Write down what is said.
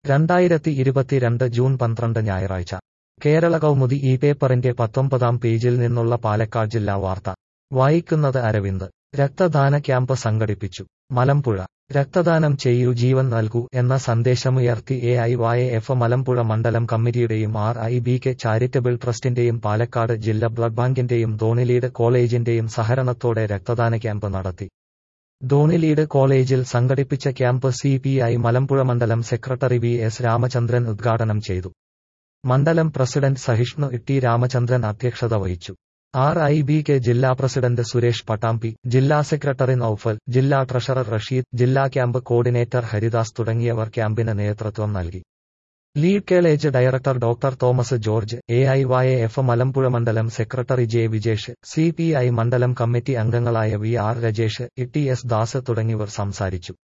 രണ്ടായിരത്തി ഇരുപത്തിരണ്ട് ജൂൺ പന്ത്രണ്ട് ഞായറാഴ്ച കേരള കൗമുദി ഈ പേപ്പറിന്റെ പത്തൊമ്പതാം പേജിൽ നിന്നുള്ള പാലക്കാട് ജില്ലാ വാർത്ത വായിക്കുന്നത് അരവിന്ദ് രക്തദാന ക്യാമ്പ് സംഘടിപ്പിച്ചു മലമ്പുഴ രക്തദാനം ചെയ്യൂ ജീവൻ നൽകൂ എന്ന സന്ദേശമുയർത്തി A I Y F Malampuzha മണ്ഡലം കമ്മിറ്റിയുടെയും R I B K charitable ട്രസ്റ്റിന്റെയും പാലക്കാട് ജില്ലാ ബ്ലഡ് ബാങ്കിന്റെയും ധോണിലീഡ് കോളേജിന്റെയും സഹകരണത്തോടെ രക്തദാന ക്യാമ്പ് നടത്തി ധോണിലീഡ് കോളേജിൽ സംഘടിപ്പിച്ച camp C P I Malampuzha മണ്ഡലം സെക്രട്ടറി വി എസ് രാമചന്ദ്രൻ ഉദ്ഘാടനം ചെയ്തു മണ്ഡലം പ്രസിഡന്റ് സഹിഷ്ണു ടി രാമചന്ദ്രൻ അധ്യക്ഷത വഹിച്ചു ആർ ഐ ബി കെ ജില്ലാ പ്രസിഡന്റ് സുരേഷ് പട്ടാമ്പി ജില്ലാ സെക്രട്ടറി നൌഫൽ ജില്ലാ ട്രഷറർ റഷീദ് ജില്ലാ ക്യാമ്പ് കോർഡിനേറ്റർ ഹരിദാസ് തുടങ്ങിയവർ ക്യാമ്പിന് നേതൃത്വം നൽകി Lead College director doctor Thomas George A I Y F Malampuzha മണ്ഡലം secretary J Vijesh C P I മണ്ഡലം കമ്മിറ്റി അംഗങ്ങളായ V R Rajesh E T S Das തുടങ്ങിയവർ സംസാരിച്ചു